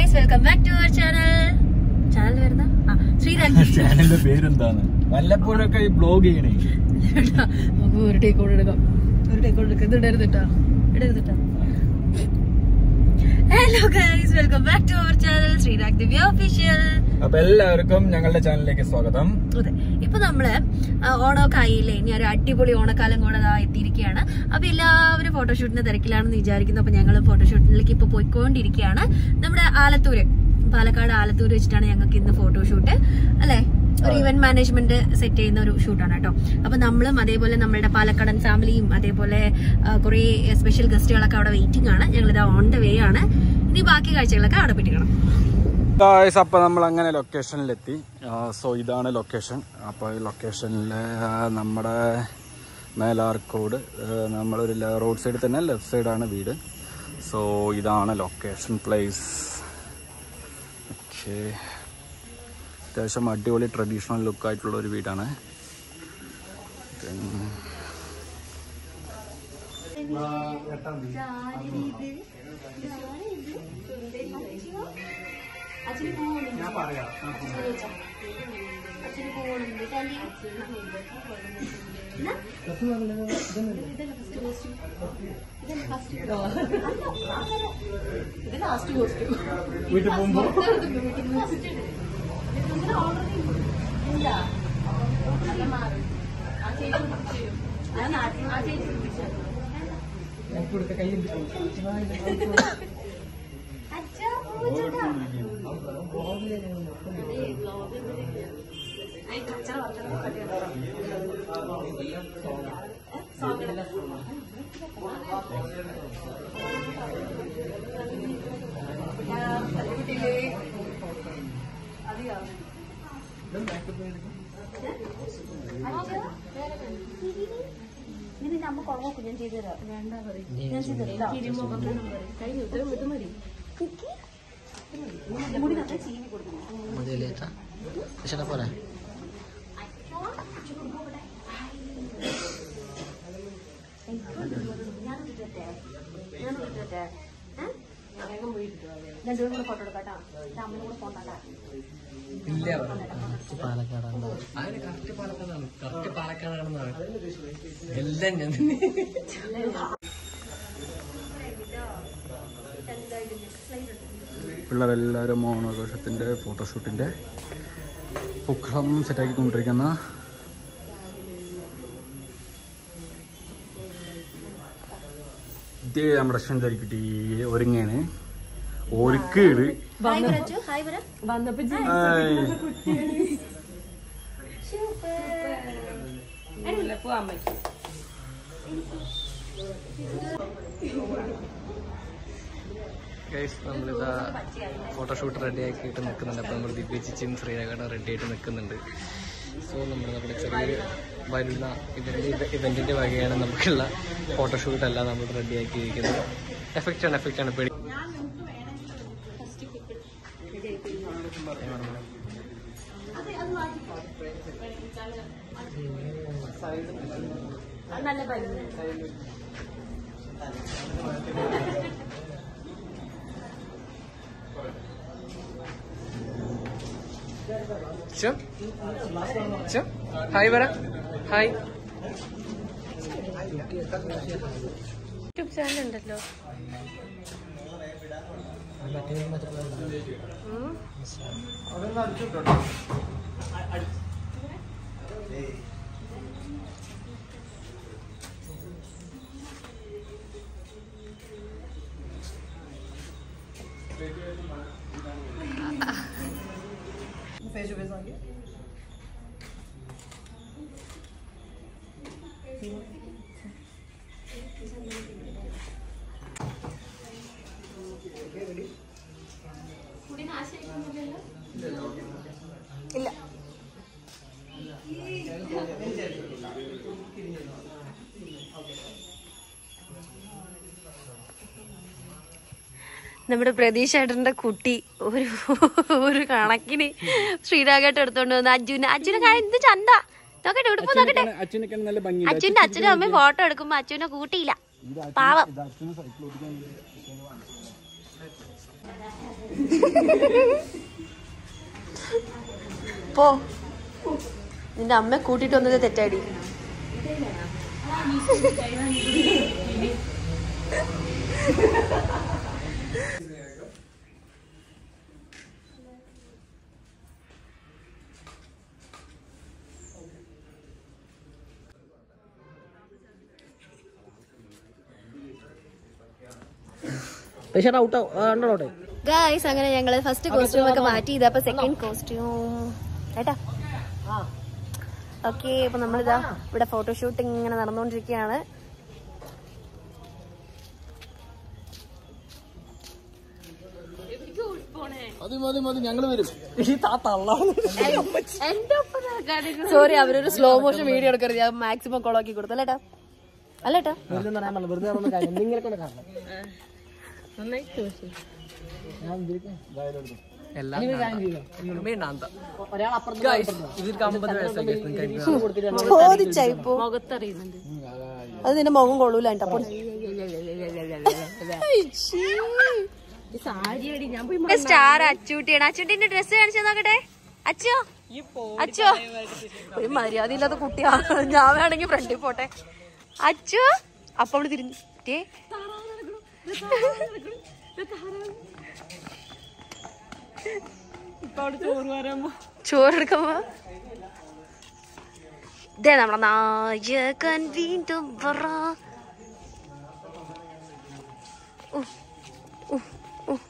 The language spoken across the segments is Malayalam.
Guys welcome back to our channel channel വരുന്ന ആ ശ്രീരാഗ് ചാനലിന്റെ പേരെന്താണ് വല്ലപ്പോഴൊക്കെ ഈ ബ്ലോഗ് ചെയ്യണേ നമുക്ക് ഒരു ടേക്ക് ഔട്ട് എടുക്കാം ഒരു ടേക്ക് ഔട്ട് എടുക്കാം ഇത് ഇടരുതിട്ടാ ഇടരുതിട്ടാ hello guys welcome back to our channel Sreerag Divya official അപ്പൊ എല്ലാവർക്കും ഞങ്ങളുടെ ചാനലിലേക്ക് സ്വാഗതം അതെ ഇപ്പൊ നമ്മള് ആ, ഓണമൊക്കെ ആയില്ലേ ഇനി ഒരു അടിപൊളി ഓണക്കാലം കൂടെ ദാ എത്തിയിരിക്കുകയാണ് അപ്പൊ എല്ലാവരും ഫോട്ടോഷൂട്ടിന് തിരക്കിലാണെന്ന് വിചാരിക്കുന്നു അപ്പൊ ഞങ്ങൾ ഫോട്ടോഷൂട്ടിലേക്ക് ഇപ്പൊ പോയിക്കൊണ്ടിരിക്കുകയാണ് നമ്മുടെ ആലത്തൂര് പാലക്കാട് ആലത്തൂര് വെച്ചിട്ടാണ് ഞങ്ങൾക്ക് ഇന്ന് ഫോട്ടോഷൂട്ട് അല്ലെ ഒരു ഇവന്റ് മാനേജ്മെന്റ് സെറ്റ് ചെയ്യുന്ന ഒരു ഷൂട്ടാണ് കേട്ടോ അപ്പൊ നമ്മളും അതേപോലെ നമ്മളുടെ പാലക്കാടൻ ഫാമിലിയും അതേപോലെ കുറെ സ്പെഷ്യൽ ഗസ്റ്റുകളൊക്കെ അവിടെ വെയിറ്റിംഗ് ആണ് ഞങ്ങളിത് ഓൺ ദ വേ ആണ് ഇനി ബാക്കി കാഴ്ചകളൊക്കെ അവിടെ പിടിക്കണം ഗായ്സ് അപ്പൊ നമ്മൾ അങ്ങനെ ലൊക്കേഷനിലെത്തി സോ ഇതാണ് ലൊക്കേഷൻ അപ്പൊ ഈ ലൊക്കേഷനിൽ നമ്മുടെ മേലാർക്കോട് ആ, നമ്മളൊരു റോഡ് സൈഡിൽ തന്നെ ലെഫ്റ്റ് സൈഡാണ് വീട് സോ ഇതാണ് ലൊക്കേഷൻ പ്ലേസ് ഓക്കെ അത്യാവശ്യം അടിപൊളി ട്രഡീഷണൽ ലുക്കായിട്ടുള്ള ഒരു വീടാണ് പിന്നെ വീട്ടിൽ പോകുമ്പോൾ പോരെ പാലക്കാടാണ് അതിന് കറക്റ്റ് പാലക്കാടാണ് കറക്റ്റ് പാലക്കാടാണെന്നാണ് എല്ലാം ഞാൻ പിള്ളേരെല്ലാവരും ഓണാഘോഷത്തിൻ്റെ ഫോട്ടോഷൂട്ടിൻ്റെ പൂക്കളം സെറ്റാക്കിക്കൊണ്ടിരിക്കുന്ന ഇത് നമ്മുടെ സുന്ദരിക്കുട്ടി ഒരുങ്ങാണ് ഒരുക്കേട് ഹായ് വരച്ചു ഹായ് വര ഗൈസ് നമ്മളിതാ ഫോട്ടോഷൂട്ട് റെഡി ആക്കിയിട്ട് നിൽക്കുന്നുണ്ട് അപ്പോൾ നമ്മൾ ദിവ്യ ചിച്ചിയും ശ്രീരേഖയുടെ റെഡി ആയിട്ട് നിൽക്കുന്നുണ്ട് സോ നമ്മൾ നമ്മുടെ ചെറിയൊരു വരുന്ന ഇവൻ്റെ ഇവൻറ്റിൻ്റെ വകയാണ് നമുക്കുള്ള ഫോട്ടോഷൂട്ട് എല്ലാം നമ്മൾ റെഡി ആക്കിയിരിക്കുന്നത് എഫക്റ്റ് ആണ് എഫക്റ്റ് ആണ് പേടി ചോ ചോ ഹായ് പറ ഹായ് യൂട്യൂബ് ചാനൽ ഉണ്ടല്ലോ ഇല്ല നമ്മുടെ പ്രതീഷ് ഏട്ടന്റെ കുട്ടി ഒരു ഒരു കണക്കിന് ശ്രീരാഗേട്ട് എടുത്തോണ്ട് വന്ന് അജുന് അജുനെ കാര്യം എന്ത് ചന്ത നോക്കട്ടെ ഉടുപ്പ് നോക്കട്ടെ അച്ഛനൊക്കെ നല്ല ഭംഗി അച്ഛന്റെ അച്ഛനും അമ്മയും ഫോട്ടോ എടുക്കുമ്പോ അച്ഛനെ കൂട്ടിയില്ല പാവം പോ നിന്റെ അമ്മ കൂട്ടിട്ട് വന്നത് തെറ്റാടി പേഷ്യൻ്റ് ഔട്ട് ഔട്ട് ഗായ്സ് അങ്ങനെ ഞങ്ങള് ഫസ്റ്റ് കോസ്റ്റ്യൂം ഒക്കെ മാറ്റി ഇതപ്പൊ സെക്കൻഡ് കോസ്റ്റ്യൂം ഏട്ടാ ഓക്കെ അപ്പൊ നമ്മളിതാ ഇവിടെ ഫോട്ടോഷൂട്ട് ഇങ്ങനെ നടന്നുകൊണ്ടിരിക്കുകയാണ് മതി മതി മതി ഞങ്ങൾ വരും സോറി അവരൊരു സ്ലോ മോഷൻ വീഡിയോ എടുക്കരുത് ഞാൻ മാക്സിമം കൊളാക്കി കൊടുത്തു അല്ലേട്ടാ അല്ലേട്ടാ എല്ലാം വേണ്ട ഇതിൽ അമ്പത് വയസ്സൊക്കെ ചോദിച്ചായിപ്പോ അത് നിന്റെ മുഖം കൊള്ളൂല കേട്ടോ അപ്പൊ സ്റ്റാർ അച്ചൂട്ടിയാണ് അച്ചൂട്ടിന്റെ ഡ്രസ് കാണിച്ചു നോക്കട്ടെ അച്ചോ അച്ചോ ഒരു മര്യാദ ഇല്ലാത്ത കുട്ടിയാണ് ഞാൻ വേണമെങ്കിൽ ഫ്രണ്ടിൽ പോട്ടെ അച്ചോ അപ്പൊ അവള് തിരിഞ്ഞു ടേ ചോറെടുക്കുമ്പോ ഇതേ നമ്മളെ നായകൻ വീണ്ടും പറ ഉഫ്, ഉഫ്, ഉഫ്.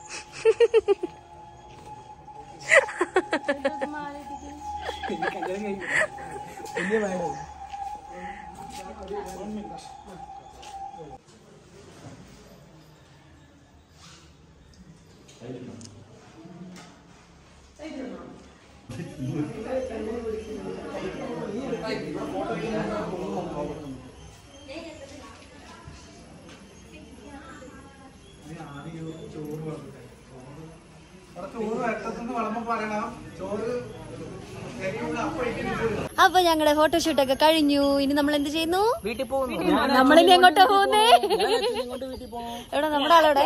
അപ്പൊ ഞങ്ങളുടെ ഫോട്ടോഷൂട്ട് ഒക്കെ കഴിഞ്ഞു ഇനി നമ്മൾ എന്ത് ചെയ്യുന്നു വീട്ടിൽ പോകുന്നു നമ്മളിനി എങ്ങോട്ടാ പോകുന്നേ എവിടെ നമ്മുടെ ആളെവിടെ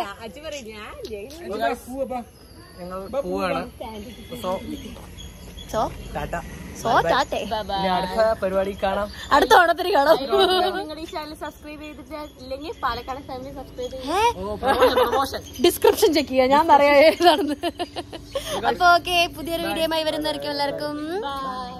ഞങ്ങൾ പോവാണ് സോ സോ ടാറ്റ സോ ചാറ്റേ ഇനി അടുത്ത പരിപാടി കാണാം അടുത്ത ഓണത്തിന് കാണാം നിങ്ങൾ ഈ ചാനൽ സബ്സ്ക്രൈബ് ചെയ്തിട്ടില്ലെങ്കിൽ Palakkad family subscribe description check ചെയ്യാം ഞാൻ പറയാം ഏതാണെന്ന് അപ്പൊ ഓക്കെ പുതിയൊരു വീഡിയോ വരുന്നതായിരിക്കും എല്ലാവർക്കും